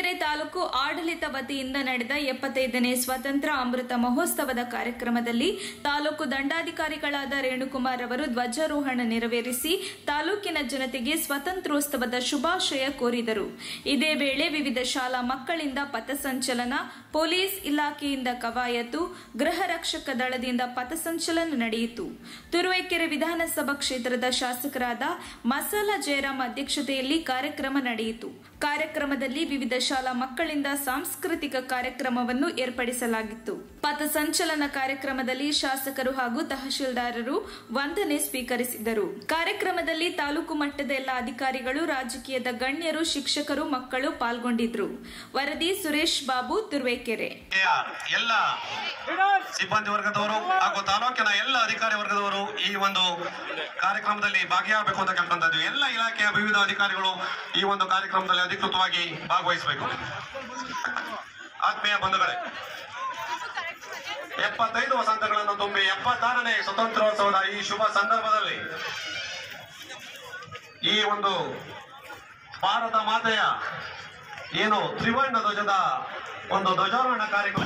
ತುರುವೇಕೆರೆ ತಾಲೂಕು ಆಡಳಿತ ವತಿಯಿಂದ ನಡೆದ ಎಪ್ಪತ್ತೈದನೇ ಸ್ವಾತಂತ್ರ್ಯ ಅಮೃತ ಮಹೋತ್ಸವದ ಕಾರ್ಯಕ್ರಮದಲ್ಲಿ ತಾಲೂಕು ದಂಡಾಧಿಕಾರಿಗಳಾದ ರೇಣುಕುಮಾರ್ ಅವರು ಧ್ವಜಾರೋಹಣ ನೆರವೇರಿಸಿ ತಾಲೂಕಿನ ಜನತೆಗೆ ಸ್ವಾತಂತ್ರ್ಯೋತ್ಸವದ ಶುಭಾಶಯ ಕೋರಿದರು ಇದೇ ವೇಳೆ ವಿವಿಧ ಶಾಲಾ ಮಕ್ಕಳಿಂದ ಪಥಸಂಚಲನ ಪೊಲೀಸ್ ಇಲಾಖೆಯಿಂದ ಕವಾಯತು ಗೃಹ ರಕ್ಷಕ ದಳದಿಂದ ಪಥಸಂಚಲನ ನಡೆಯಿತು ತುರುವೇಕೆರೆ ವಿಧಾನಸಭಾ ಕ್ಷೇತ್ರದ ಶಾಸಕರಾದ ಮಸಾಲ ಜಯರಾಮ್ ಅಧ್ಯಕ್ಷತೆಯಲ್ಲಿ ಕಾರ್ಯಕ್ರಮ ನಡೆಯಿತು ಕಾರ್ಯಕ್ರಮದಲ್ಲಿ ವಿವಿಧ ಶಾಲಾ ಮಕ್ಕಳಿಂದ ಸಾಂಸ್ಕೃತಿಕ ಕಾರ್ಯಕ್ರಮವನ್ನು ಏರ್ಪಡಿಸಲಾಗಿತ್ತು ಪಥಸಂಚಲನ ಕಾರ್ಯಕ್ರಮದಲ್ಲಿ ಶಾಸಕರು ಹಾಗೂ ತಹಶೀಲ್ದಾರರು ವಂದನೆ ಸ್ವೀಕರಿಸಿದರು ಕಾರ್ಯಕ್ರಮದಲ್ಲಿ ತಾಲೂಕು ಮಟ್ಟದ ಎಲ್ಲ ಅಧಿಕಾರಿಗಳು ರಾಜಕೀಯದ ಗಣ್ಯರು ಶಿಕ್ಷಕರು ಮಕ್ಕಳು ಪಾಲ್ಗೊಂಡಿದ್ರು ವರದಿ ಸುರೇಶ್ ಬಾಬು ತುರುವೇಕೆರೆ ಎಲ್ಲ ಸಿಬ್ಬಂದಿ ವರ್ಗದವರು ಹಾಗೂ ತಾಲೂಕಿನ ಎಲ್ಲ ಅಧಿಕಾರಿ ವರ್ಗದವರು ಈ ಒಂದು ಕಾರ್ಯಕ್ರಮದಲ್ಲಿ ಭಾಗಿಯಾಗಬೇಕು ಅಂತ ಕೇಳ್ಕೊಂತ ಇದ್ವಿ ಎಲ್ಲ ಇಲಾಖೆಯ ವಿವಿಧ ಅಧಿಕಾರಿಗಳು ಈ ಒಂದು ಕಾರ್ಯಕ್ರಮದಲ್ಲಿ ಅಧಿಕೃತವಾಗಿ ಭಾಗವಹಿಸಬೇಕು ಆತ್ಮೀಯ ಬಂಧುಗಳೇ ಎಪ್ಪತ್ತೈದು ವಸಂತಗಳನ್ನು ತುಂಬಿ ಎಪ್ಪತ್ತಾರನೇ ಸ್ವತಂತ್ರೋತ್ಸವದ ಈ ಶುಭ ಸಂದರ್ಭದಲ್ಲಿ ಈ ಒಂದು ಭಾರತ ಮಾತೆಯ ಏನು ತ್ರಿವರ್ಣ ಧ್ವಜದ ಒಂದು ಧ್ವಜಾರೋಹಣ ಕಾರ್ಯಕ್ರಮ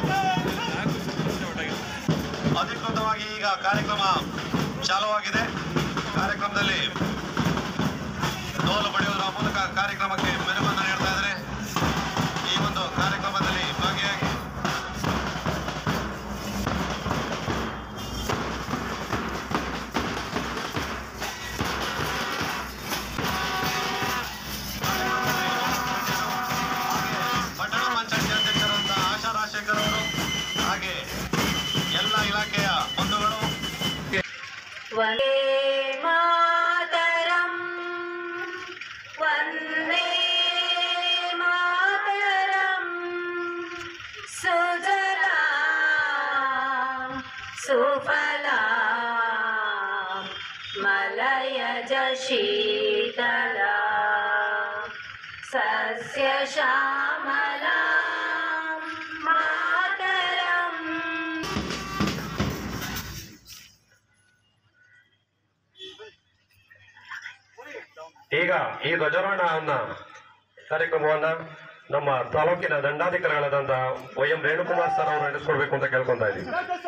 ಅಧಿಕೃತವಾಗಿ ಈಗ ಕಾರ್ಯಕ್ರಮ ಚಾಲುವಾಗಿದೆ ಕಾರ್ಯಕ್ರಮದಲ್ಲಿ ಡೋಲು ಬಡಿಯುವುದರ ಮೂಲಕ ಕಾರ್ಯಕ್ರಮಕ್ಕೆ ಮೆರುಗನ್ನು ನೀಡ್ತಾ ಇದ್ದಾರೆ ಈ ಒಂದು ಕಾರ್ಯಕ್ರಮದಲ್ಲಿ ಭಾಗಿಯಾಗಿ ಪಟ್ಟಣ ಪಂಚಾಯತಿ ಅಧ್ಯಕ್ಷರಾದ ಆಶಾ ರಾಜಶೇಖರ್ ಅವರು ಹಾಗೆ ಎಲ್ಲ ಇಲಾಖೆಯ ಬಂಧುಗಳು वन्दे मातरम् वन्दे मातरम् सुजला सुफला मलयज शीतला सस्यश्यामला मातरम् ಈಗ ಈ ಧ್ವಜಾರೋಹಣ ಕಾರ್ಯಕ್ರಮವನ್ನ ನಮ್ಮ ತಾಲೂಕಿನ ದಂಡಾಧಿಕಾರಿಗಳಾದಂತ ವೈ ಎಂ ರೇಣುಕುಮಾರ್ ಸರ್ ಅವರು ನಡೆಸ್ಕೊಡ್ಬೇಕು ಅಂತ ಕೇಳ್ಕೊಂತ ಇದ್ದೀವಿ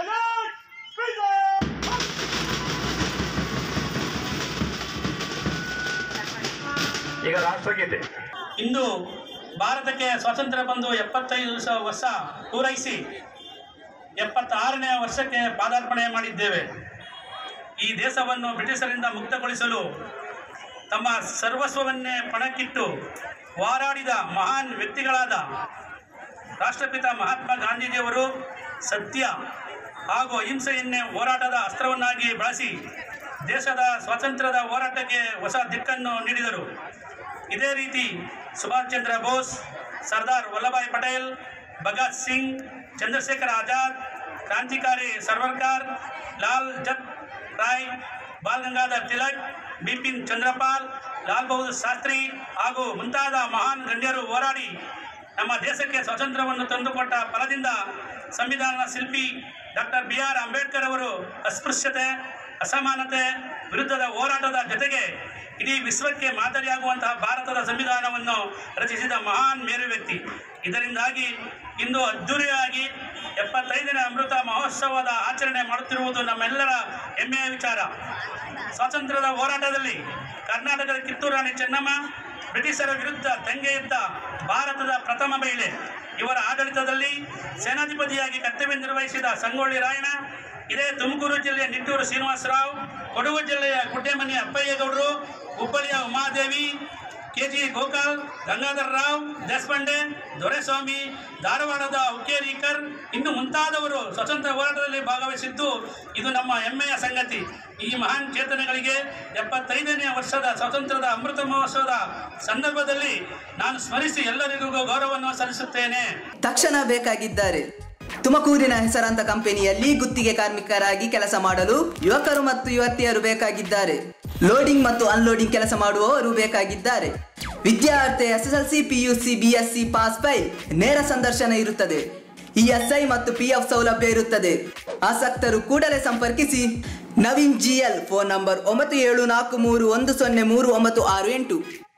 ಈಗ ರಾಷ್ಟ್ರಗೀತೆ ಇಂದು ಭಾರತಕ್ಕೆ ಸ್ವಾತಂತ್ರ್ಯ ಬಂದು ಎಪ್ಪತ್ತೈದು ವರ್ಷ ವರ್ಷ ಪೂರೈಸಿ ಎಪ್ಪತ್ತಾರನೇ ವರ್ಷಕ್ಕೆ ಪಾದಾರ್ಪಣೆ ಮಾಡಿದ್ದೇವೆ ಈ ದೇಶವನ್ನು ಬ್ರಿಟಿಷರಿಂದ ಮುಕ್ತಗೊಳಿಸಲು ತಮ್ಮ ಸರ್ವಸ್ವವನ್ನೇ ಪಣಕ್ಕಿಟ್ಟು ಹೋರಾಡಿದ ಮಹಾನ್ ವ್ಯಕ್ತಿಗಳಾದ ರಾಷ್ಟ್ರಪಿತ ಮಹಾತ್ಮ ಗಾಂಧೀಜಿಯವರು ಸತ್ಯ ಹಾಗೂ ಅಹಿಂಸೆಯನ್ನೇ ಹೋರಾಟದ ಅಸ್ತ್ರವನ್ನಾಗಿ ಬಳಸಿ ದೇಶದ ಸ್ವಾತಂತ್ರ್ಯದ ಹೋರಾಟಕ್ಕೆ ಹೊಸ ದಿಕ್ಕನ್ನು ನೀಡಿದರು ಇದೇ ರೀತಿ ಸುಭಾಷ್ ಚಂದ್ರ ಬೋಸ್ ಸರ್ದಾರ್ ವಲ್ಲಭಾಯ್ ಪಟೇಲ್ ಭಗತ್ ಸಿಂಗ್ ಚಂದ್ರಶೇಖರ್ ಆಜಾದ್ ಕ್ರಾಂತಿಕಾರಿ ಸರ್ವರ್ಕಾರ್ ಲಾಲ್ ಜತ್ ರಾಯ್ ಬಾಲ್ ಗಂಗಾಧರ್ ತಿಲಕ್ ಬಿಪಿನ್ ಚಂದ್ರಪಾಲ್ ಲಾಲ್ ಬಹದ್ದೂರ್ ಶಾಸ್ತ್ರಿ ಹಾಗೂ ಮುಂತಾದ ಮಹಾನ್ ಗಣ್ಯರು ಹೋರಾಡಿ ನಮ್ಮ ದೇಶಕ್ಕೆ ಸ್ವಾತಂತ್ರ್ಯವನ್ನು ತಂದುಕೊಟ್ಟ ಫಲದಿಂದ ಸಂವಿಧಾನದ ಶಿಲ್ಪಿ ಡಾಕ್ಟರ್ ಬಿ ಆರ್ ಅಂಬೇಡ್ಕರ್ ಅವರು ಅಸ್ಪೃಶ್ಯತೆ ಅಸಮಾನತೆ ವಿರುದ್ಧದ ಹೋರಾಟದ ಜೊತೆಗೆ ಇಡೀ ವಿಶ್ವಕ್ಕೆ ಮಾದರಿಯಾಗುವಂತಹ ಭಾರತದ ಸಂವಿಧಾನವನ್ನು ರಚಿಸಿದ ಮಹಾನ್ ಮೇರು ವ್ಯಕ್ತಿ ಇದರಿಂದಾಗಿ ಇಂದು ಅದ್ಧೂರಿಯಾಗಿ ಎಪ್ಪತ್ತೈದನೇ ಅಮೃತ ಮಹೋತ್ಸವದ ಆಚರಣೆ ಮಾಡುತ್ತಿರುವುದು ನಮ್ಮೆಲ್ಲರ ಹೆಮ್ಮೆಯ ವಿಚಾರ ಸ್ವಾತಂತ್ರ್ಯದ ಹೋರಾಟದಲ್ಲಿ ಕರ್ನಾಟಕದ ಕಿತ್ತೂರು ರಾಣಿ ಚೆನ್ನಮ್ಮ ಬ್ರಿಟಿಷರ ವಿರುದ್ಧ ದಂಗೆ ಎದ್ದ ಭಾರತದ ಪ್ರಥಮ ಮಹಿಳೆ ಇವರ ಆಡಳಿತದಲ್ಲಿ ಸೇನಾಧಿಪತಿಯಾಗಿ ಕರ್ತವ್ಯ ನಿರ್ವಹಿಸಿದ ಸಂಗೊಳ್ಳಿ ರಾಯಣ್ಣ ಇದೇ ತುಮಕೂರು ಜಿಲ್ಲೆಯ ನಿಟ್ಟೂರು ಶ್ರೀನಿವಾಸರಾವ್ ಕೊಡಗು ಜಿಲ್ಲೆಯ ಗುಡ್ಡೆಮನೆ ಅಪ್ಪಯ್ಯಗೌಡರು ಹುಬ್ಬಳ್ಳಿಯ ಉಮಾದೇವಿ ಕೆ ಜಿ ಗೋಪಾಲ್ ಗಂಗಾಧರ ರಾವ್ ದೇಶಪಾಂಡೆ ದೊರೆಸ್ವಾಮಿ ಧಾರವಾಡದ ಹುಕ್ಕೇರಿಕರ್ ಇನ್ನು ಮುಂತಾದವರು ಸ್ವತಂತ್ರ ಹೋರಾಟದಲ್ಲಿ ಭಾಗವಹಿಸಿದ್ದು ಇದು ನಮ್ಮ ಹೆಮ್ಮೆಯ ಸಂಗತಿ ಈ ಮಹಾನ್ ಚೇತನಗಳಿಗೆ ಎಪ್ಪತ್ತೈದನೇ ವರ್ಷದ ಸ್ವಾತಂತ್ರ್ಯದ ಅಮೃತ ಮಹೋತ್ಸವದ ಸಂದರ್ಭದಲ್ಲಿ ನಾನು ಸ್ಮರಿಸಿ ಎಲ್ಲರಿಗೂ ಗೌರವವನ್ನು ಸಲ್ಲಿಸುತ್ತೇನೆ ತಕ್ಷಣ ಬೇಕಾಗಿದ್ದಾರೆ ತುಮಕೂರಿನ ಹೆಸರಾಂತ ಕಂಪನಿಯಲ್ಲಿ ಗುತ್ತಿಗೆ ಕಾರ್ಮಿಕರಾಗಿ ಕೆಲಸ ಮಾಡಲು ಯುವಕರು ಮತ್ತು ಯುವತಿಯರು ಬೇಕಾಗಿದ್ದಾರೆ ಲೋಡಿಂಗ್ ಮತ್ತು ಅನ್ಲೋಡಿಂಗ್ ಕೆಲಸ ಮಾಡುವವರು ಬೇಕಾಗಿದ್ದಾರೆ ವಿದ್ಯಾರ್ಥಿ SSLC PUC BSc pass fail ನೇರ ಸಂದರ್ಶನ ಇರುತ್ತದೆ ಇಎಸ್ಐ ಮತ್ತು ಪಿಎಫ್ ಸೌಲಭ್ಯ ಇರುತ್ತದೆ ಆಸಕ್ತರು ಕೂಡಲೇ ಸಂಪರ್ಕಿಸಿ ನವೀನ್ ಜಿಎಲ್ ಫೋನ್ ನಂಬರ್ ಒಂಬತ್ತು ಏಳು ನಾಲ್ಕು ಮೂರು ಒಂದು ಸೊನ್ನೆ ಮೂರು ಒಂಬತ್ತು ಆರು ಎಂಟು